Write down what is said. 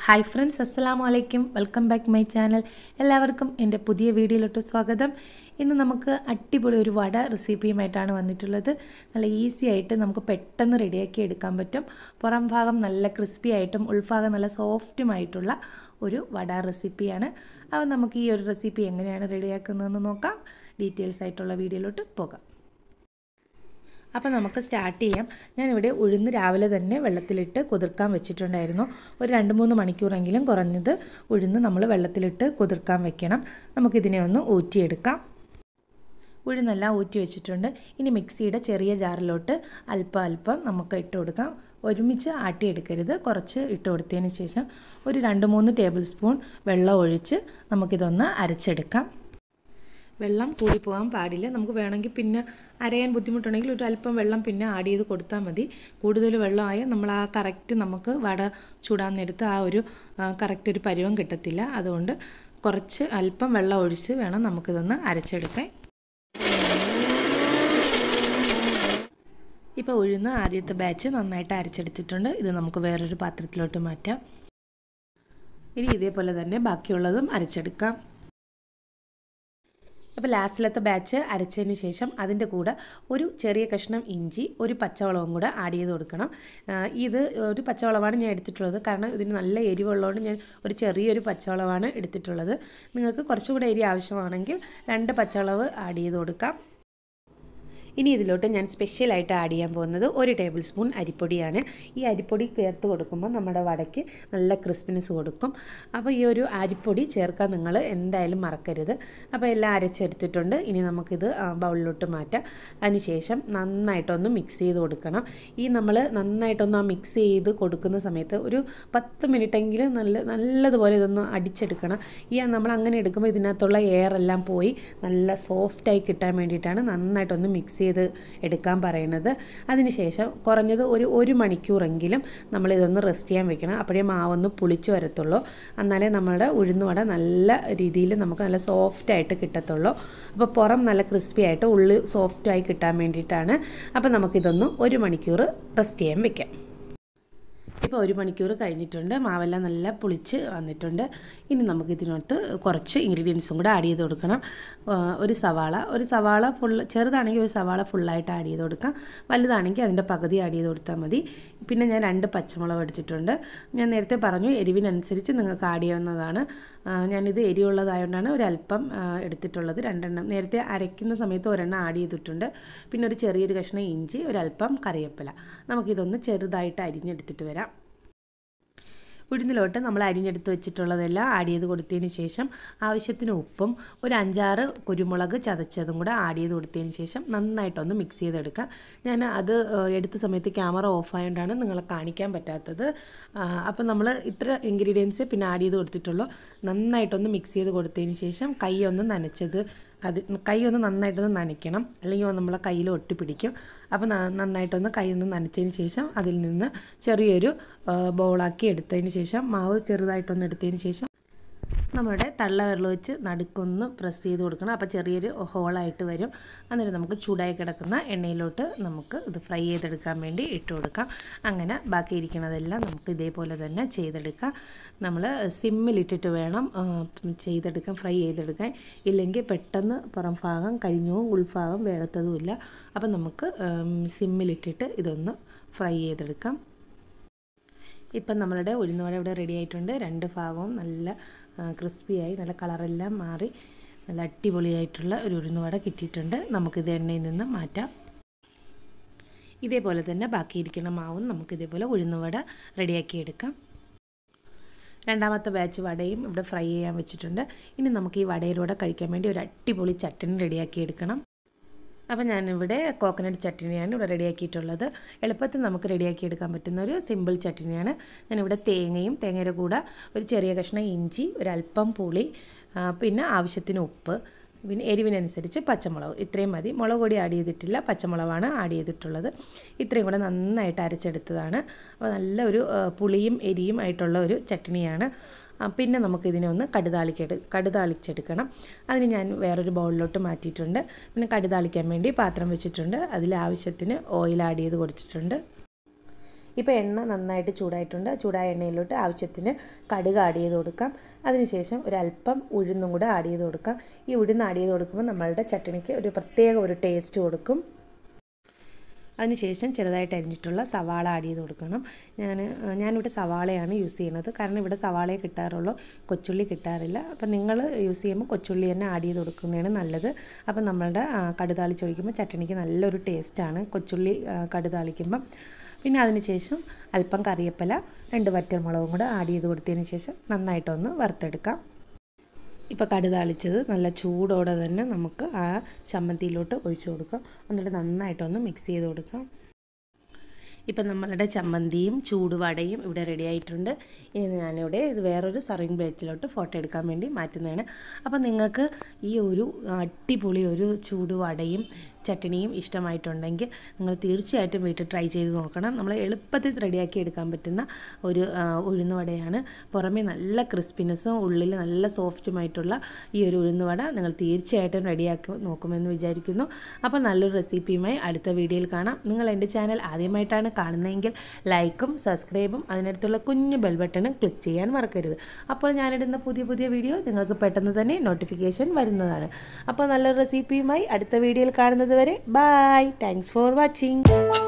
hi friends അസ്സലാമു അലൈക്കും welcome back my channel എല്ലാവർക്കും എൻ്റെ പുതിയ വീഡിയോയിലോട്ട് സ്വാഗതം ഇന്ന് നമുക്ക് അടിപൊളി ഒരു വട റെസിപ്പിയുമായിട്ടാണ് വന്നിട്ടുള്ളത് നല്ല ഈസി ആയിട്ട് നമുക്ക് പെട്ടെന്ന് റെഡിയാക്കി എടുക്കാൻ പറ്റും പുറം ഭാഗം നല്ല ക്രിസ്പി ആയിട്ടും ഉൾഭാഗം നല്ല സോഫ്റ്റുമായിട്ടുള്ള ഒരു വട റെസിപ്പിയാണ് അപ്പോൾ നമുക്ക് ഈ ഒരു റെസിപ്പി എങ്ങനെയാണ് റെഡിയാക്കുന്നതെന്ന് നോക്കാം ഡീറ്റെയിൽസ് ആയിട്ടുള്ള വീഡിയോയിലോട്ട് പോകാം അപ്പോൾ നമുക്ക് സ്റ്റാർട്ട് ചെയ്യാം ഞാനിവിടെ ഉഴുന്ന് രാവിലെ തന്നെ വെള്ളത്തിലിട്ട് കുതിർക്കാൻ വെച്ചിട്ടുണ്ടായിരുന്നു ഒരു രണ്ട് മൂന്ന് മണിക്കൂറെങ്കിലും കുറഞ്ഞത് ഉഴുന്ന് നമ്മൾ വെള്ളത്തിലിട്ട് കുതിർക്കാൻ വെക്കണം നമുക്കിതിനെ ഒന്ന് ഊറ്റിയെടുക്കാം ഉഴുന്നെല്ലാം ഊറ്റി വെച്ചിട്ടുണ്ട് ഇനി മിക്സിയുടെ ചെറിയ ജാറിലോട്ട് അല്പം അല്പം നമുക്ക് ഇട്ട് കൊടുക്കാം ഒരുമിച്ച് ആട്ടിയെടുക്കരുത് കുറച്ച് ഇട്ട് കൊടുത്തതിന് ശേഷം ഒരു രണ്ട് മൂന്ന് ടേബിൾ സ്പൂൺ വെള്ളം ഒഴിച്ച് നമുക്കിതൊന്ന് അരച്ചെടുക്കാം വെള്ളം കൂടി പോകാൻ പാടില്ല നമുക്ക് വേണമെങ്കിൽ പിന്നെ അരയാൻ ബുദ്ധിമുട്ടുണ്ടെങ്കിൽ ഒരു അല്പം വെള്ളം പിന്നെ ആഡ് ചെയ്ത് കൊടുത്താൽ മതി കൂടുതൽ വെള്ളമായാൽ നമ്മൾ ആ കറക്റ്റ് നമുക്ക് വട ചൂടാൻ നേരത്ത് ആ ഒരു കറക്റ്റ് ഒരു പരുവം കിട്ടത്തില്ല അതുകൊണ്ട് കുറച്ച് അല്പം വെള്ളം ഒഴിച്ച് വേണം നമുക്കിതൊന്ന് അരച്ചെടുക്കാൻ ഇപ്പോൾ ഉഴുന്ന് ആദ്യത്തെ ബാച്ച് നന്നായിട്ട് അരച്ചെടുത്തിട്ടുണ്ട് ഇത് നമുക്ക് വേറൊരു പാത്രത്തിലോട്ട് മാറ്റാം ഇനി ഇതേപോലെ തന്നെ ബാക്കിയുള്ളതും അരച്ചെടുക്കാം അപ്പോൾ ലാസ്റ്റിലത്തെ ബാച്ച് അരച്ചതിന് ശേഷം അതിൻ്റെ കൂടെ ഒരു ചെറിയ കഷ്ണം ഇഞ്ചി ഒരു പച്ചവളവും കൂടെ ആഡ് ചെയ്ത് കൊടുക്കണം ഇത് ഒരു പച്ചവളമാണ് ഞാൻ എടുത്തിട്ടുള്ളത് കാരണം ഇതിന് നല്ല എരിവുള്ളതുകൊണ്ട് ഞാൻ ഒരു ചെറിയൊരു പച്ചവളമാണ് എടുത്തിട്ടുള്ളത് നിങ്ങൾക്ക് കുറച്ചുകൂടെ എരി ആവശ്യമാണെങ്കിൽ രണ്ട് പച്ചവളവ് ആഡ് ചെയ്ത് കൊടുക്കാം ഇനി ഇതിലോട്ട് ഞാൻ സ്പെഷ്യലായിട്ട് ആഡ് ചെയ്യാൻ പോകുന്നത് ഒരു ടേബിൾ സ്പൂൺ അരിപ്പൊടിയാണ് ഈ അരിപ്പൊടി ചേർത്ത് കൊടുക്കുമ്പോൾ നമ്മുടെ വടയ്ക്ക് നല്ല ക്രിസ്പിനെസ് കൊടുക്കും അപ്പോൾ ഈ ഒരു അരിപ്പൊടി ചേർക്കാൻ നിങ്ങൾ എന്തായാലും മറക്കരുത് അപ്പോൾ എല്ലാം അരച്ചെടുത്തിട്ടുണ്ട് ഇനി നമുക്കിത് ബൗളിലോട്ട് മാറ്റാം അതിനുശേഷം നന്നായിട്ടൊന്ന് മിക്സ് ചെയ്ത് കൊടുക്കണം ഈ നമ്മൾ നന്നായിട്ടൊന്ന് ആ മിക്സ് ചെയ്ത് കൊടുക്കുന്ന സമയത്ത് ഒരു പത്ത് മിനിറ്റെങ്കിലും നല്ല നല്ലതുപോലെ ഇതൊന്ന് അടിച്ചെടുക്കണം ഈ നമ്മൾ അങ്ങനെ എടുക്കുമ്പോൾ ഇതിനകത്തുള്ള എയർ എല്ലാം പോയി നല്ല സോഫ്റ്റായി കിട്ടാൻ വേണ്ടിയിട്ടാണ് നന്നായിട്ടൊന്ന് മിക്സ് ചെയ്ത് എടുക്കാൻ പറയുന്നത് അതിനുശേഷം കുറഞ്ഞത് ഒരു ഒരു മണിക്കൂറെങ്കിലും നമ്മളിതൊന്ന് റെസ്റ്റ് ചെയ്യാൻ വെക്കണം അപ്പോഴേ മാവൊന്ന് പുളിച്ച് വരത്തുള്ളൂ എന്നാലേ നമ്മുടെ ഉഴുന്നുവട നല്ല രീതിയിൽ നമുക്ക് നല്ല സോഫ്റ്റായിട്ട് കിട്ടത്തുള്ളൂ അപ്പോൾ പുറം നല്ല ക്രിസ്പി ആയിട്ട് ഉള്ളിൽ സോഫ്റ്റായി കിട്ടാൻ വേണ്ടിയിട്ടാണ് അപ്പോൾ നമുക്കിതൊന്ന് ഒരു മണിക്കൂർ റെസ്റ്റ് ചെയ്യാൻ വെക്കാം ഇപ്പോൾ ഒരു മണിക്കൂർ കഴിഞ്ഞിട്ടുണ്ട് മാവെല്ലാം നല്ല പുളിച്ച് വന്നിട്ടുണ്ട് ഇനി നമുക്ക് ഇതിനകത്ത് കുറച്ച് ഇൻഗ്രീഡിയൻസും കൂടെ ആഡ് ചെയ്ത് കൊടുക്കണം ഒരു സവാള ഒരു സവാള ഫുൾ ചെറുതാണെങ്കിൽ ഒരു സവാള ഫുള്ളായിട്ട് ആഡ് ചെയ്ത് കൊടുക്കാം വലുതാണെങ്കിൽ അതിൻ്റെ പകുതി ആഡ് ചെയ്ത് കൊടുത്താൽ മതി പിന്നെ ഞാൻ രണ്ട് പച്ചമുളക് എടുത്തിട്ടുണ്ട് ഞാൻ നേരത്തെ പറഞ്ഞു എരിവിനനുസരിച്ച് നിങ്ങൾക്ക് ആഡ് ചെയ്യാവുന്നതാണ് ഞാനിത് എരിവുള്ളതായതുകൊണ്ടാണ് ഒരല്പം എടുത്തിട്ടുള്ളത് രണ്ടെണ്ണം നേരത്തെ അരയ്ക്കുന്ന സമയത്ത് ഒരെണ്ണം ആഡ് ചെയ്തിട്ടുണ്ട് പിന്നെ ഒരു ചെറിയൊരു കഷ്ണം ഇഞ്ചി ഒരല്പം കറിവേപ്പില നമുക്കിതൊന്ന് ചെറുതായിട്ട് അരിഞ്ഞെടുത്തിട്ട് വരാം ഉഴുന്നിലോട്ട് നമ്മൾ അരിഞ്ഞെടുത്ത് വെച്ചിട്ടുള്ളതെല്ലാം ആഡ് ചെയ്ത് കൊടുത്തതിന് ശേഷം ആവശ്യത്തിന് ഉപ്പും ഒരു അഞ്ചാറ് കുരുമുളക് ചതച്ചതും കൂടെ ആഡ് ചെയ്ത് കൊടുത്തതിന് ശേഷം നന്നായിട്ടൊന്ന് മിക്സ് ചെയ്തെടുക്കാം ഞാൻ അത് എടുത്ത സമയത്ത് ക്യാമറ ഓഫ് ആയതുകൊണ്ടാണ് നിങ്ങളെ കാണിക്കാൻ പറ്റാത്തത് അപ്പം നമ്മൾ ഇത്ര ഇൻഗ്രീഡിയൻസ് പിന്നെ ആഡ് ചെയ്ത് കൊടുത്തിട്ടുള്ളൂ നന്നായിട്ടൊന്ന് മിക്സ് ചെയ്ത് കൊടുത്തതിന് ശേഷം കൈ ഒന്ന് നനച്ചത് അത് കൈ ഒന്ന് നന്നായിട്ടൊന്ന് നനയ്ക്കണം അല്ലെങ്കിൽ നമ്മളെ കയ്യിൽ ഒട്ടിപ്പിടിക്കും അപ്പോൾ നന്നായിട്ടൊന്ന് കൈ ഒന്ന് നനച്ചതിന് ശേഷം അതിൽ നിന്ന് ചെറിയൊരു ബോളാക്കി എടുത്തതിന് ശേഷം മാവ് ചെറുതായിട്ടൊന്ന് എടുത്തതിന് ശേഷം നമ്മുടെ തള്ള വെള്ളം വെച്ച് നടുക്കൊന്ന് പ്രസ് ചെയ്ത് കൊടുക്കണം അപ്പോൾ ചെറിയൊരു ഹോളായിട്ട് വരും അന്നേരം നമുക്ക് ചൂടായി കിടക്കുന്ന എണ്ണയിലോട്ട് നമുക്ക് ഇത് ഫ്രൈ ചെയ്തെടുക്കാൻ വേണ്ടി ഇട്ട് കൊടുക്കാം അങ്ങനെ ബാക്കി ഇരിക്കുന്നതെല്ലാം നമുക്ക് ഇതേപോലെ തന്നെ ചെയ്തെടുക്കാം നമ്മൾ സിമ്മിലിട്ടിട്ട് വേണം ചെയ്തെടുക്കാൻ ഫ്രൈ ചെയ്തെടുക്കാൻ ഇല്ലെങ്കിൽ പെട്ടെന്ന് പുറം ഭാഗം കരിഞ്ഞവും ഉൾഭാഗം വേഗത്തതുമില്ല അപ്പം നമുക്ക് സിമ്മിലിട്ടിട്ട് ഇതൊന്ന് ഫ്രൈ ചെയ്തെടുക്കാം ഇപ്പം നമ്മളുടെ ഉഴുന്നുവട ഇവിടെ റെഡി ആയിട്ടുണ്ട് രണ്ട് ഭാഗവും നല്ല ക്രിസ്പിയായി നല്ല കളറെല്ലാം മാറി നല്ല അടിപൊളിയായിട്ടുള്ള ഒരു ഉഴുന്നുവട കിട്ടിയിട്ടുണ്ട് നമുക്കിത് എണ്ണയിൽ നിന്ന് മാറ്റാം ഇതേപോലെ തന്നെ ബാക്കിയിരിക്കുന്ന മാവും നമുക്കിതേപോലെ ഉഴുന്നുവട റെഡിയാക്കി എടുക്കാം രണ്ടാമത്തെ ബാച്ച് വടയും ഇവിടെ ഫ്രൈ ചെയ്യാൻ വെച്ചിട്ടുണ്ട് ഇനി നമുക്ക് ഈ വടയിലൂടെ കഴിക്കാൻ വേണ്ടി ഒരു അടിപൊളി ചട്ടനി റെഡിയാക്കി എടുക്കണം അപ്പോൾ ഞാനിവിടെ കോക്കനട്ട് ചട്നിയാണ് ഇവിടെ റെഡിയാക്കിയിട്ടുള്ളത് എളുപ്പത്തിൽ നമുക്ക് റെഡിയാക്കി എടുക്കാൻ പറ്റുന്ന ഒരു സിമ്പിൾ ചട്നിയാണ് ഞാനിവിടെ തേങ്ങയും തേങ്ങയുടെ കൂടെ ഒരു ചെറിയ കഷ്ണം ഇഞ്ചി ഒരല്പം പുളി പിന്നെ ആവശ്യത്തിന് ഉപ്പ് പിന്നെ എരിവിനനുസരിച്ച് പച്ചമുളക് ഇത്രയും മതി മുളക് പൊടി ആഡ് ചെയ്തിട്ടില്ല പച്ചമുളകാണ് ആഡ് ചെയ്തിട്ടുള്ളത് ഇത്രയും കൂടെ നന്നായിട്ട് അരച്ചെടുത്തതാണ് അപ്പോൾ നല്ല ഒരു പുളിയും എരിയും ആയിട്ടുള്ള ഒരു ചട്നിയാണ് പിന്നെ നമുക്കിതിനെ ഒന്ന് കടുതാളിക്കെടു കടുതാളിച്ചെടുക്കണം അതിന് ഞാൻ വേറൊരു ബൗളിലോട്ട് മാറ്റിയിട്ടുണ്ട് പിന്നെ കടുതാളിക്കാൻ വേണ്ടി പാത്രം വെച്ചിട്ടുണ്ട് അതിൽ ആവശ്യത്തിന് ഓയിൽ ആഡ് ചെയ്ത് കൊടുത്തിട്ടുണ്ട് ഇപ്പോൾ എണ്ണ നന്നായിട്ട് ചൂടായിട്ടുണ്ട് ചൂടായ എണ്ണയിലോട്ട് ആവശ്യത്തിന് കടുക് ആഡ് ചെയ്ത് കൊടുക്കാം അതിനുശേഷം ഒരല്പം ഉഴുന്നും കൂടെ ആഡ് ചെയ്ത് കൊടുക്കാം ഈ ഉഴുന്ന് ആഡ് ചെയ്ത് കൊടുക്കുമ്പോൾ നമ്മളുടെ ചട്ടണിക്ക് ഒരു പ്രത്യേക ഒരു ടേസ്റ്റ് കൊടുക്കും അതിനുശേഷം ചെറുതായിട്ട് അരിഞ്ഞിട്ടുള്ള സവാള ആഡ് ചെയ്ത് കൊടുക്കണം ഞാൻ ഞാനിവിടെ സവാളയാണ് യൂസ് ചെയ്യുന്നത് കാരണം ഇവിടെ സവാളയെ കിട്ടാറുള്ളൂ കൊച്ചുള്ളി കിട്ടാറില്ല അപ്പം നിങ്ങൾ യൂസ് ചെയ്യുമ്പോൾ കൊച്ചുള്ളി തന്നെ ആഡ് ചെയ്ത് കൊടുക്കുന്നതാണ് നല്ലത് അപ്പം നമ്മളുടെ കടുതാളിച്ചൊഴിക്കുമ്പോൾ ചട്ടണിക്ക് നല്ലൊരു ടേസ്റ്റാണ് കൊച്ചുള്ളി കടുതാളിക്കുമ്പം പിന്നെ അതിനുശേഷം അല്പം കറിവേപ്പില രണ്ട് വറ്റൽമുളകും കൂടെ ആഡ് ചെയ്ത് കൊടുത്തതിന് ശേഷം നന്നായിട്ടൊന്ന് വറുത്തെടുക്കാം ഇപ്പോൾ കടു താളിച്ചത് നല്ല ചൂടോടെ തന്നെ നമുക്ക് ആ ചമ്മന്തിയിലോട്ട് ഒഴിച്ചു കൊടുക്കാം എന്നിട്ട് നന്നായിട്ടൊന്ന് മിക്സ് ചെയ്ത് കൊടുക്കാം ഇപ്പം നമ്മളുടെ ചമ്മന്തിയും ചൂടുവടയും ഇവിടെ റെഡി ആയിട്ടുണ്ട് ഇനി ഞാനിവിടെ ഇത് വേറൊരു സർവിങ് പ്ലേറ്റിലോട്ട് ഫോട്ടോ എടുക്കാൻ വേണ്ടി മാറ്റുന്നതാണ് അപ്പോൾ നിങ്ങൾക്ക് ഈ ഒരു അടിപൊളി ഒരു ചൂടുവടയും ചട്ടണിയും ഇഷ്ടമായിട്ടുണ്ടെങ്കിൽ നിങ്ങൾ തീർച്ചയായിട്ടും വീട്ടിൽ ട്രൈ ചെയ്ത് നോക്കണം നമ്മൾ എളുപ്പത്തിൽ റെഡിയാക്കി എടുക്കാൻ പറ്റുന്ന ഒരു ഉഴുന്നുവടയാണ് പുറമേ നല്ല ക്രിസ്പിനെസ്സും ഉള്ളിൽ നല്ല സോഫ്റ്റുമായിട്ടുള്ള ഈ ഒരു ഉഴുന്നുവട നിങ്ങൾ തീർച്ചയായിട്ടും റെഡിയാക്കി നോക്കുമെന്ന് വിചാരിക്കുന്നു അപ്പോൾ നല്ലൊരു റെസിപ്പിയുമായി അടുത്ത വീഡിയോയിൽ കാണാം നിങ്ങൾ എൻ്റെ ചാനൽ ആദ്യമായിട്ടാണ് കാണുന്നതെങ്കിൽ ലൈക്കും സബ്സ്ക്രൈബും അതിനടുത്തുള്ള കുഞ്ഞു ബെൽ ബട്ടണും ക്ലിക്ക് ചെയ്യാൻ മറക്കരുത് അപ്പോൾ ഞാനിടുന്ന പുതിയ പുതിയ വീഡിയോ നിങ്ങൾക്ക് പെട്ടെന്ന് തന്നെ നോട്ടിഫിക്കേഷൻ വരുന്നതാണ് അപ്പോൾ നല്ലൊരു റെസിപ്പിയുമായി അടുത്ത വീഡിയോയിൽ കാണുന്നത് വരെ ബൈ താങ്ക്സ് ഫോർ വാച്ചിങ്